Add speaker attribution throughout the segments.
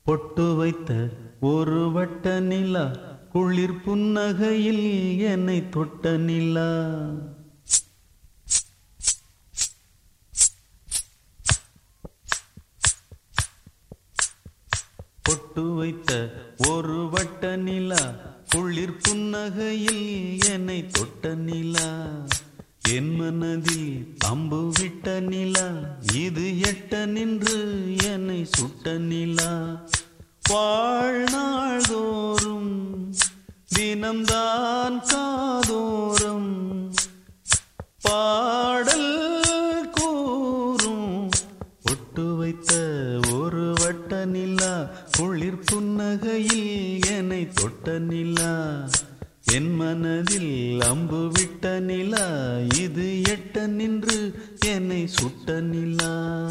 Speaker 1: பொட்டு வைத்த ஒரு வட்ட நிலா குளிர் புன்னகையில் என்னை தொட்ட நிலா பொட்டு வைத்த ஒரு வட்ட நிலா குளிர் புன்னகையில் என்னை தொட்ட நிலா என் மனதில் அம்பு விட்ட நிலா இது எட்ட நின்று என்னை சுட்ட நிலா வாழ்நாள் தோறும் தினம்தான் காதோறும் பாடல் கூறும் ஒட்டு வைத்த ஒரு வட்ட நிலா குளிர் புன்னகையில் என்னை தொட்ட நிலா என் மனதில் அம்பு விட்ட நிலா இது எட்ட நின்று என்னை சுட்ட நிலா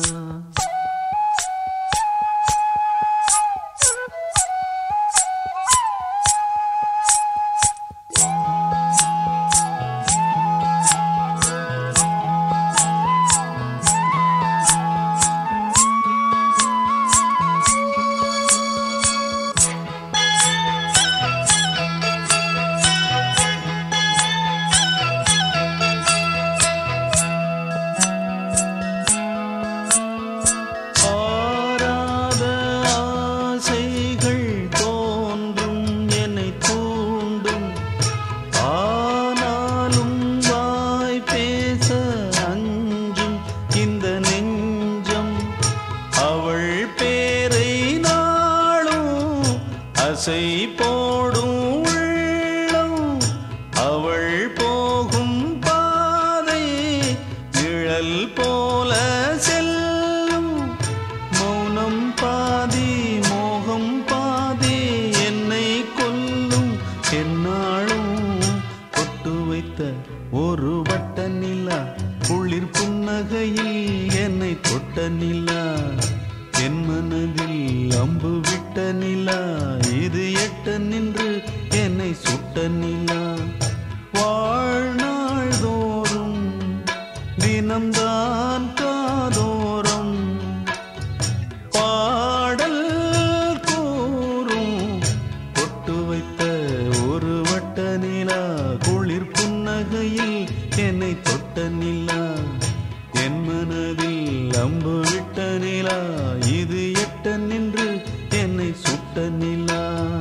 Speaker 1: ஆராத ஆசைகள் தோன்றும் என்னை தூண்டும் ஆனாலும் வாய் பேச அஞ்சும் இந்த நெஞ்சம் அவள் பேரை நாளும் அசை போடும் உள்ளம் அவள் போகும் பாதை நிழல் போல செல்லும் மௌனம் பாதி மோகம் பாதி என்னை கொல்லும் என்னாலும் கொட்டு வைத்த ஒரு வட்ட நிலா குளிர் புன்னகையில் என்னை தொட்ட நிலா என் மனதில் அம்பு விட்ட நிலா இது எட்ட நின்று என்னை சுட்ட நிலா வாழ்நாள் தோறும் தினம்தான் காதோறும் பாடல் கூறும் பொட்டு வைத்த ஒரு வட்ட நிலா குளிர் புன்னகையில் என்னை தொட்ட நிலா என் மனதில் அம்பு விட்ட நிலா இது எட்ட நின்று என்னை சுட்ட நிலா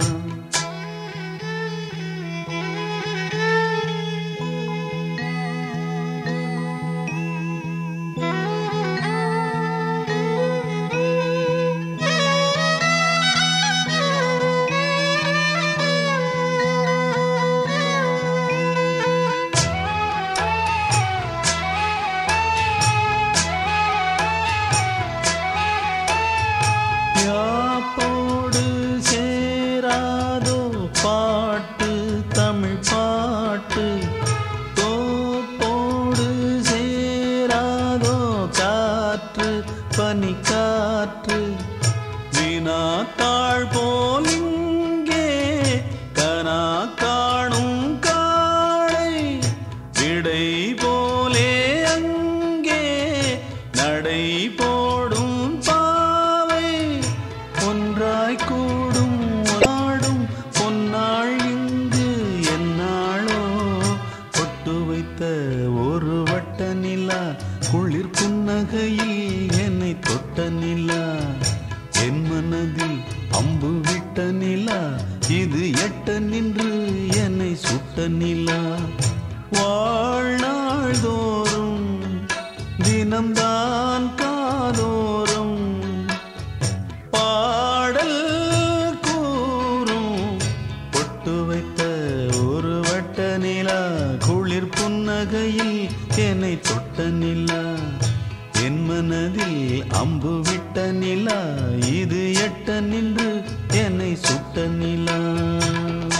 Speaker 1: யாப்போடு சேராதோ பாட்டு தமிழ் பாட்டு தோப்போடு சேராதோ காற்று பனி காற்று வினாத்தாள் போல் இங்கே கனா காணும் காளை விடை போலே அங்கே நடை போடும் பாவை ஒன்றாய் கூடும் ஆடும் பொன்னாள் இங்கு என்னாளோ பொட்டு வைத்த ஒரு வட்ட நிலா குளிர் புன்னகையில் என்னை தொட்ட நிலா என் மனதில் அம்பு விட்ட நிலா இது எட்ட நின்று என்னை சுட்ட நிலா வாழ்நாள் தோறும் தினம்தான் காதோறும் பாடல் கூறும் பொட்டு வைத்த ஒரு வட்ட நிலா குளிர் புன்னகையில் என்னை தொட்ட நிலா என் மனதில் அம்பு விட்ட நிலா இது எட்ட நின்று என்னை சுட்ட நிலா